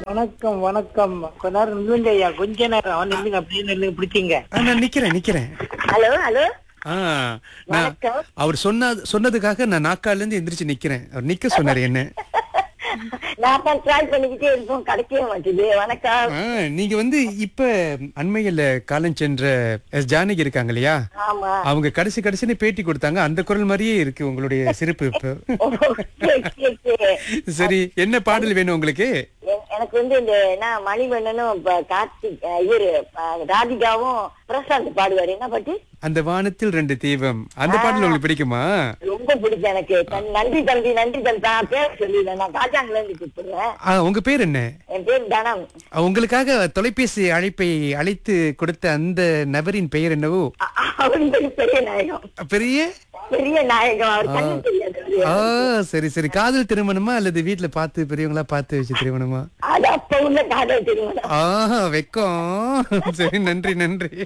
வணக்கம் வணக்கம் கொஞ்ச நேரம் நில்லுங்க ஐயா கொஞ்ச நேரம் அவன் நில்லுங்க அப்படியே நில்லுங்க பிடிச்சிங்க ஆ, நான் நிக்கிறேன் நிக்கிறேன் ஹலோ ஹலோ ஆ நான் வணக்கம். அவர் சொன்ன சொன்னதுக்காக நான் நாக்கால இருந்து எந்திரிச்சு நிக்கிறேன் அவர் நிக்க சொன்னாரு என்ன நான் தான் ட்ரை பண்ணிக்கிட்டே இருக்கோம் கிடைக்கவே மாட்டேது வணக்கம் ஆ, நீங்க வந்து இப்ப அண்மையில காலம் சென்ற எஸ் ஜானகி இருக்காங்க இல்லையா ஆமா அவங்க கடைசி கடைசின்னு பேட்டி கொடுத்தாங்க அந்த குரல் மாதிரியே இருக்கு உங்களுடைய சிரிப்பு இப்ப ஓ, சரி, சரி, சரி. சரி என்ன பாடல் வேணும் உங்களுக்கு எ- எனக்கு வந்து இந்த என்ன மணிவண்ணனும் இப்ப கார்த்திக் அஹ், இவரு அஹ், ராதிகாவும் பிரசாந்த் பாடுவாரு என்ன பாட்டு அந்த வானத்தில் ரெண்டு தீபம் அந்த பாடல் உங்களுக்கு பிடிக்குமா ரொம்ப பிடிக்கும் எனக்கு தன்- நன்றி தம்பி நன்றி தம்பி நான் பேர் சொல்லிடுறேன் நான் காஜாங்கல இருந்து கூப்பிடுறேன் ஆ, உங்க பேர் என்ன என் பேர் தனம் ஆ, உங்களுக்காக தொலைபேசி அழைப்பை அழைத்து கொடுத்த அந்த நபரின் பெயர் என்னவோ அ- அவன் பேரு பெரிய நாயகம் பெரிய பெரிய நாயகம் அவர் கண்ணு தெரியாது அவரு. ஆ சரி சரி காதல் திருமணமா அல்லது வீட்ல பார்த்து பெரியவங்களா பார்த்து வச்சு திருமணமா அது அப்ப உள்ள காதல் திருமணம் ஆ வெக்கம் சரி நன்றி நன்றி